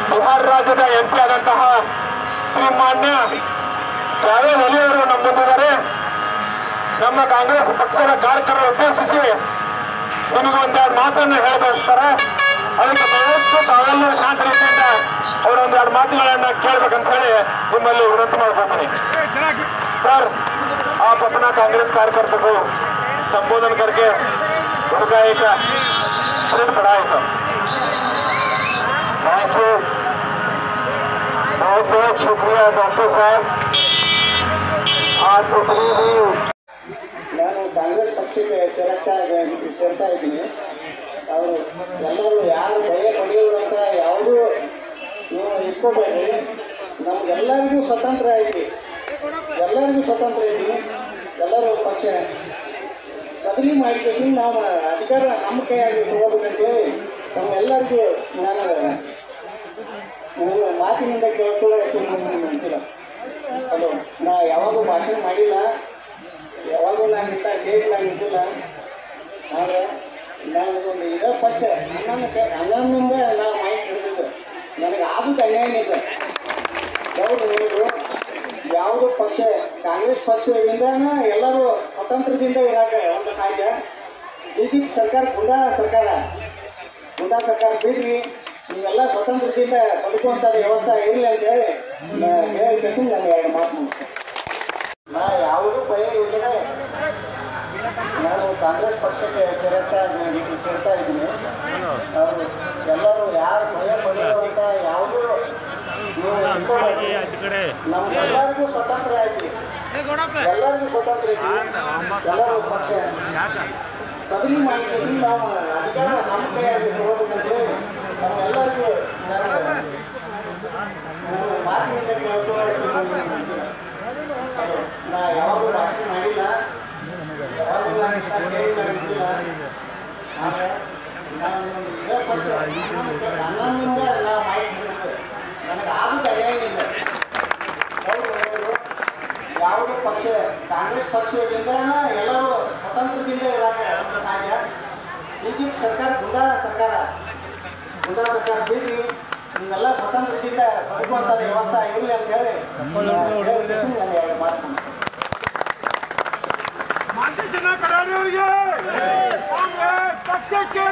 ಬಿಹಾರ ರಾಜ್ಯದ M P ಆದಂತಹ ಶ್ರೀಮಾನ್ಯ ಜಾವೇದ್ ಅಲಿ ಅವರು ನಮ್ಮ ಮುಂದಿದ್ದಾರೆ ನಮ್ಮ ಕಾಂಗ್ರೆಸ್ ಪಕ್ಷದ ಕಾರ್ಯಕರ್ತರು ಉದ್ದೇಶಿಸಿ ನಿಮಗೆ ಒಂದೆರಡು ಮಾತನ್ನು ಹೇಳಬಯಸ್ತಾರೆ ಅದಕ್ಕೆ ದಯವಿಟ್ಟು ತಾವೆಲ್ಲರೂ ಶಾಂತ ರೀತಿಯಿಂದ ಅವರ ಒಂದೆರಡು ಮಾತುಗಳನ್ನ ಕೇಳಬೇಕಂತ ಹೇಳಿ ನಿಮ್ಮಲ್ಲಿ ವಿನಂತಿ ಮಾಡ್ಕೊತೀನಿ सर आप अपना कांग्रेस कार्यकर्ता को संबोधन करके उनका एक प्रिंट पढ़ाए सर थैंक यू बहुत बहुत शुक्रिया डॉक्टर साहब आज जितनी भी ನಾನು ಕಾಂಗ್ರೆಸ್ ಪಕ್ಷಕ್ಕೆ ಸೇರ್ತಾ ಸೇರ್ತಾ ಇದ್ದೀನಿ ಅವರು ಎಲ್ಲರೂ ಯಾರು ಭಯ ಪಡೆಯೋರು ಅಂತ ಯಾವುದೂ ನೀವು ಇಟ್ಕೋಬೇಡ್ರಿ ನಮ್ಗೆಲ್ಲರಿಗೂ ಸ್ವತಂತ್ರ ಐತಿ ಎಲ್ಲರಿಗೂ ಸ್ವತಂತ್ರ ಐತಿ ಎಲ್ಲರೂ ಪಕ್ಷ ಬದಲಿ ಮಾಡಿಕೊಂಡು ನಾವು ಅಧಿಕಾರ ನಮ್ಮ ಕೈಯಾಗಿ ತಗೋಬೇಕಂತೇಳಿ ನಮ್ಮೆಲ್ಲರಿಗೂ ನಾನು ನನಗೆ ಮಾತಿನಿಂದ ಕೇಳ್ಕೊಳ್ಳೋಕೆ ಅಂತಿಲ್ಲ ಹಲೋ ನಾ ಯಾವಾಗೂ ಭಾಷಣ ಮಾಡಿಲ್ಲ ಯಾವಾಗೂ ನಾನು ಇಂಥ ಡೇಟ್ ನಾನು ಇದ್ದಿಲ್ಲ ಆದರೆ ನಾನು ಒಂದು ಇರೋ ಪಕ್ಷ ಅಣ್ಣನ ಕ ಅಣ್ಣನಿಂದ ನಾ ಮಾಹಿತಿ ಹಿಡಿದಿದ್ದು ನನಗೆ ಆದದ್ದು ಅನ್ಯಾಯ ಇದೆ ಹೌದು ನೀವು ಯಾವುದು ಪಕ್ಷ ಕಾಂಗ್ರೆಸ್ ಪಕ್ಷದಿಂದ ಎಲ್ಲರೂ ಸ್ವತಂತ್ರದಿಂದ ಇರಾಕ ಒಂದು ಸಾಧ್ಯ ಬಿ ಸರ್ಕಾರ ಗುಂಡಾ ಸರ್ಕಾರ ಗುಂಡಾ ಸರ್ಕಾರ ಬಿಡ್ರಿ ನೀವೆಲ್ಲ ಸ್ವತಂತ್ರದಿಂದ ಬದುಕುವಂಥ ವ್ಯವಸ್ಥೆ ಇರಲಿ ಅಂತ ಹೇಳಿ ಹೇಳಿ ಕಸಿ ನಾನು ಎರಡು ಮಾತು ಮುಗಿಸ್ತೇನೆ ನಾ ಯಾವುದೂ ಭಯ ಇಲ್ಲದೆ ನಾನು ಕಾಂಗ್ರೆಸ್ ಪಕ್ಷಕ್ಕೆ ಸೇರ್ತಾ ಸೇರ್ತಾ ಇದ್ದೀನಿ ಅವರು ಎಲ್ಲರೂ ಯಾರು ಭಯ ಪಡೆಯುವಂತ ಯಾವುದೂ ನೀವು ಇಟ್ಕೊಬೇಡಿ. ನಮ್ಗೆಲ್ಲರಿಗೂ ಸ್ವತಂತ್ರ ಐತಿ ಎಲ್ಲರಿಗೂ ಸ್ವತಂತ್ರ ಐತಿ ಎಲ್ಲರೂ ಪಕ್ಷ ಬದಲಿ ಮಾಡಿಕೊಂಡು ನಾವು ಅಧಿಕಾರ ನಮ್ಮ ಕೈಯಾಗಿ ತಗೋಬೇಕಂತ ಹೇಳಿ ನಮ್ಮೆಲ್ಲರಿಗೂ ನಾನು ನಾನು ಮಾತಿನಿಂದ ಕೇಳ್ಕೊಳ್ಳೋಕೆ ನಾ ಯಾವಾಗೂ ಭಾಷಣ ಮಾಡಿಲ್ಲ ಯಾವಾಗೂ ನಾನು ಇಂಥ ಕೇಳಿ ಮಾಡಿಲ್ಲ ಆದರೆ ನಾನು ಇದೇ ಪಕ್ಷ ನನ್ನಿಂದ ನಾ ಮಾಹಿತಿ ಹಿಡಿದು ನನಗೆ ಆಗುತ್ತ ಅನ್ಯಾಯವಿಲ್ಲ ಹೌದು ಹೌದು ಯಾವುದೇ ಪಕ್ಷ ಕಾಂಗ್ರೆಸ್ ಪಕ್ಷದಿಂದ ಎಲ್ಲರೂ ಸ್ವತಂತ್ರದಿಂದ ಇರಾಕ ಒಂದು ಸಾಧ್ಯ ಈಗ ಸರ್ಕಾರ ಗುಂಡಾ ಸರ್ಕಾರ ಗುಂಡಾ ಸರ್ಕಾರ ಬಿಡ್ರಿ ನೀವೆಲ್ಲ ಸ್ವತಂತ್ರದಿಂದ ಬದುಕುವಂಥ ವ್ಯವಸ್ಥೆ ಇರಲಿ ಅಂತ ಹೇಳಿ ನಾನು ಎರಡು ಮಾತು ಮುಗಿಸ್ತೇನೆ. ಮಾರ್ಗದರ್ಶನ ಕರಾಣಿಯವರಿಗೆ ಕಾಂಗ್ರೆಸ್ ಪಕ್ಷಕ್ಕೆ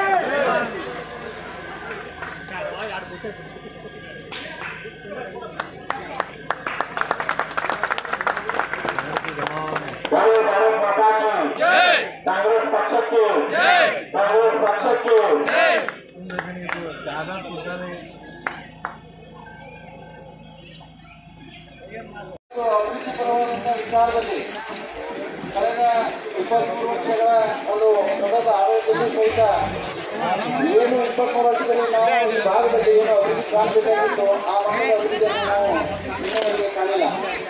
जय भारत माता की कांग्रेस पक्षಕ್ಕೆ कांग्रेस पक्षಕ್ಕೆ ಅಭಿವೃದ್ಧಿ ಪರವಾದಂಥ ವಿಚಾರದಲ್ಲಿ ಕಳೆದ ಇಪ್ಪತ್ತು ವರ್ಷಗಳ ಒಂದು ಸತತ ಆಡಳಿತದ ಸಹಿತ ಏನು ಇಪ್ಪತ್ಮೂರು ವರ್ಷದಲ್ಲಿ ನಾವು ಈ ಭಾಗದಲ್ಲಿ ಏನು ಅಭಿವೃದ್ಧಿ ಕಾಣಬೇಕಾಗಿತ್ತು ಆ ಮಟ್ಟದ ಅಭಿವೃದ್ಧಿಯನ್ನು ನಾವು ಇನ್ನೂವರೆಗೆ ಕಾಣಿಲ್ಲ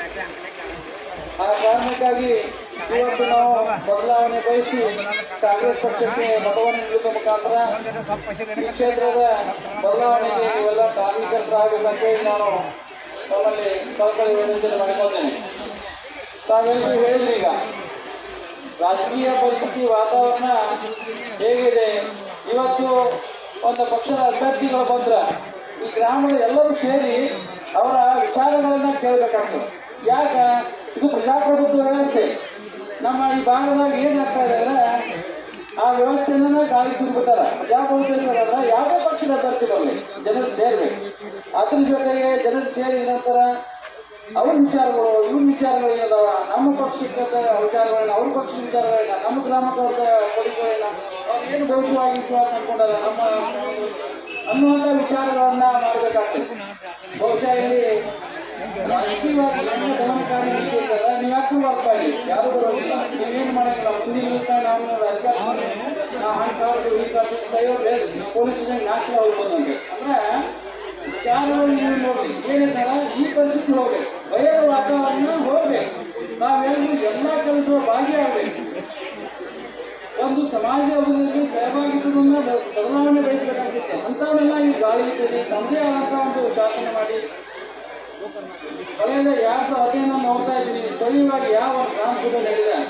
ಆ ಕಾರಣಕ್ಕಾಗಿ ಇವತ್ತು ನಾವು ಬದಲಾವಣೆ ಬಯಸಿ ಕಾಂಗ್ರೆಸ್ ಪಕ್ಷಕ್ಕೆ ಮತವನ್ನು ನೀಡುವ ಮುಖಾಂತರ ಈ ಕ್ಷೇತ್ರದ ಬದಲಾವಣೆಗೆ ನೀವೆಲ್ಲ ಕಾರ್ಮಿಕರಾಗಬೇಕಂತೇಳಿ ನಾನು ತಮ್ಮಲ್ಲಿ ಕಳಕಳಿ ವಿನಂತಿ ಮಾಡಿಕೊಳ್ತೇನೆ ತಾವೆಲ್ಲರೂ ಹೇಳಿದ್ರಿ ಈಗ ರಾಜಕೀಯ ಪರಿಸ್ಥಿತಿ ವಾತಾವರಣ ಹೇಗಿದೆ ಇವತ್ತು ಒಂದು ಪಕ್ಷದ ಅಭ್ಯರ್ಥಿಗಳು ಬಂದ್ರ ಈ ಗ್ರಾಮದ ಎಲ್ಲರೂ ಸೇರಿ ಅವರ ವಿಚಾರಗಳನ್ನ ಕೇಳಬೇಕಾಗ್ತದೆ ಯಾಕ ಇದು ಪ್ರಜಾಪ್ರಭುತ್ವ ವ್ಯವಸ್ಥೆ ನಮ್ಮ ಈ ಭಾಗದಾಗ ಏನಾಗ್ತಾ ಇದೆ ಅಂದ್ರೆ ಆ ವ್ಯವಸ್ಥೆಯನ್ನ ಗಾಳಿ ತುಂಬಿಬಿಟ್ಟಾರ ಪ್ರಜಾಪ್ರಭುತ್ವ ಯಾವುದೇ ಪಕ್ಷದ ಅಭ್ಯರ್ಥಿ ಬರಲಿ ಜನರು ಸೇರ್ಬೇಕು ಅದ್ರ ಜೊತೆಗೆ ಜನರು ಸೇರಿದ ನಂತರ ಅವ್ರ ವಿಚಾರಗಳು ಇವ್ರ ವಿಚಾರಗಳು ಏನದಾವ ನಮ್ಮ ಪಕ್ಷಕ್ಕೆ ವಿಚಾರಗಳನ್ನ ಅವ್ರ ಪಕ್ಷದ ವಿಚಾರಗಳನ್ನ ನಮ್ಮ ಗ್ರಾಮದ ಕೊಡುಗೆಗಳನ್ನ ಅವ್ರು ಏನು ಭವಿಷ್ಯವಾಗಿ ವಿಶ್ವಾಸ ಅನ್ಕೊಂಡಾರ ನಮ್ಮ ಅನ್ನುವಂಥ ವಿಚಾರಗಳನ್ನ ಮಾಡಬೇಕಾಗ್ತದೆ ಬಹುಶಃ ಇಲ್ಲಿ ರಾಜಕೀಯವಾಗಿ ನನ್ನ ಗಮನಕಾರಿ ನೀತಿ ಇರ್ತದ ನೀವು ಯಾಕೆ ಬರ್ತಾ ಇಲ್ಲ ಯಾರು ಬರೋದಿಲ್ಲ ನೀವೇನು ಮಾಡಂಗಿಲ್ಲ ಮುಂದಿನ ದಿವಸ ನಾವು ರಾಜಕಾರಣ ನಾವು ಹಂಗೆ ಕಾಡ್ತೀವಿ ಈ ಕಾಡ್ತೀವಿ ಕೈಯೋ ಬೇರೆ ಪೊಲೀಸ್ ನಾಶ ಹೋಗ್ಬೋದು ಅಂದ್ರೆ ಅಂದ್ರೆ ವಿಚಾರಗಳು ನೀವು ನೋಡಿ ಏನಿದ್ದಾರ ಈ ಪರಿಸ್ಥಿತಿ ಹೋಗ್ಬೇಕು ಭಯದ ವಾತಾವರಣ ಹೋಗ್ಬೇಕು ನಾವೆಲ್ಲರೂ ಎಲ್ಲ ಕೆಲಸ ಭಾಗಿಯಾಗಬೇಕು ಒಂದು ಸಮಾಜ ಅಭಿವೃದ್ಧಿ ಸಹಭಾಗಿತ್ವವನ್ನು ಬದಲಾವಣೆ ಬಯಸಬೇಕಾಗುತ್ತೆ ಅಂಥವನ್ನೆಲ್ಲ ಈ ಗಾಳಿ ಇರ್ತದೆ ತಮ್ಮದೇ ಆದಂಥ ಒಂದು ಶಾಸನ ಮಾಡಿ ಕಳೆದ ಎರಡು ಅಧ್ಯಯನ ನೋಡ್ತಾ ಇದ್ದೀನಿ ಸ್ಥಳೀಯವಾಗಿ ಯಾವ ಗ್ರಾಮ ಸಭೆ ನಡೆದಿದೆ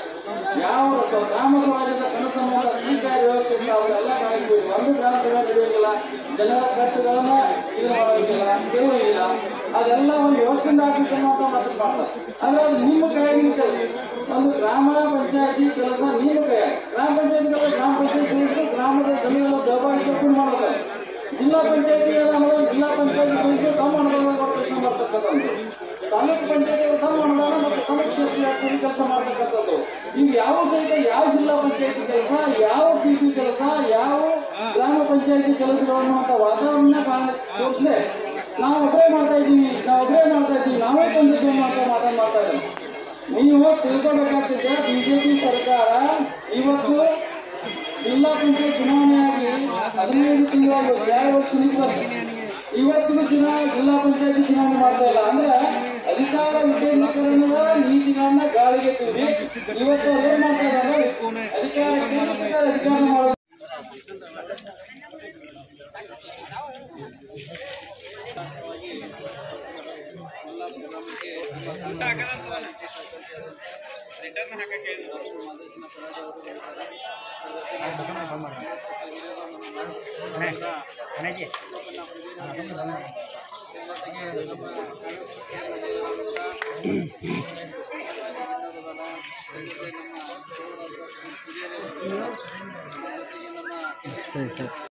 ಯಾವ ಸ- ಗ್ರಾಮ ಸಮಾಜದ ಕನಸನ್ನು ಸ್ವೀಕಾರ ವ್ಯವಸ್ಥೆ ಇತ್ತು ಅವರೆಲ್ಲ ಕಾಯ್ತೀವಿ ಒಂದು ಗ್ರಾಮ ಸಭೆ ನಡೆಯುವುದಿಲ್ಲ ಜನರ ಕಷ್ಟಗಳನ್ನ ಇದು ಮಾಡೋದಿಲ್ಲ ಕೇಳುವುದಿಲ್ಲ ಅದೆಲ್ಲ ಒಂದು ವ್ಯವಸ್ಥೆಯಿಂದ ಆಗ್ಬೇಕು ಅನ್ನೋ ಮಾತು ಮಾಡ್ತಾರೆ ಆದ್ರೆ ಅದು ನಿಮ್ಮ ಕೈಯಾಗಿನ ಕೆಲಸ ಒಂದು ಗ್ರಾಮ ಪಂಚಾಯತಿ ಕೆಲಸ ನಿಮ್ಮ ಕೈ ಗ್ರಾಮ ಪಂಚಾಯತಿ ಗ್ರಾಮ ಪಂಚಾಯತಿ ಗ್ರಾಮದ ಜನಗಳ ಜವಾಬ್ದಾರಿ ತಪ್ಪು ಮಾಡೋದು ಜಿಲ್ಲಾ ಪಂಚಾಯತಿ ಅನ್ನೋದು ಜಿಲ್ಲಾ ಪಂಚಾಯತಿ ಸದಸ್ಯರು ತಮ್ಮ ಅನುದಾನ ಕೊಟ್ಟು ಮಾಡ್ತಕ್ಕಂಥದ್ದು ತಾಲೂಕು ಪಂಚಾಯತಿ ತಮ್ಮ ಅನುದಾನ ಮತ್ತು ತಾಲೂಕು ಶಾಸ್ತ್ರಿ ಕೆಲಸ ಮಾಡ್ತಕ್ಕಂಥದ್ದು ಇವು ಯಾವ ಸಹಿತ ಯಾವ ಜಿಲ್ಲಾ ಪಂಚಾಯತಿ ಕೆಲಸ ಯಾವ ಪಿ ಸಿ ಕೆಲಸ ಯಾವ ಗ್ರಾಮ ಪಂಚಾಯತಿ ಕೆಲಸಗಳನ್ನು ಅಂತ ವಾತಾವರಣ ತೋರಿಸಲೆ ನಾವು ಒಬ್ಬರೇ ಮಾಡ್ತಾ ಇದ್ದೀವಿ ನಾವು ಒಬ್ಬರೇ ಮಾಡ್ತಾ ಇದ್ದೀವಿ ನಾವೇ ತಂದಿದ್ದೇವೆ ಅಂತ ಮಾತನ್ನು ಮಾಡ್ತಾ ಇದ್ದಾರೆ ನೀವು ತಿಳ್ಕೊಬೇಕಾಗ್ತಿದೆ ಬಿಜೆಪಿ ಸರ್ಕಾರ ಇವತ್ತು ಜಿಲ್ಲಾ ಪಂಚಾಯತ್ ಚುನಾವಣೆಯಾಗಿ ಹದಿನೈದು ತಿಂಗಳು ಎರಡು ವರ್ಷ ನಿಂತು ಇವತ್ತಿಗೂ ಚುನಾವಣೆ ಜಿಲ್ಲಾ ಪಂಚಾಯತಿ ಚುನಾವಣೆ ಮಾಡ್ತಾ ಇಲ್ಲ ಅಂದ್ರೆ ಅಧಿಕಾರ ವಿಕೇಂದ್ರೀಕರಣದ ನೀತಿಗಳನ್ನ ಗಾಳಿಗೆ ತೂರಿ ಇವತ್ತು ಅವ್ರು ಏನ್ ಮಾಡ್ತಾ ಇದ್ದಾರೆ ಅಧಿಕಾರ ಕೇಂದ್ರೀಕೃತ ಅಧಿಕಾರ ಮಾಡೋದು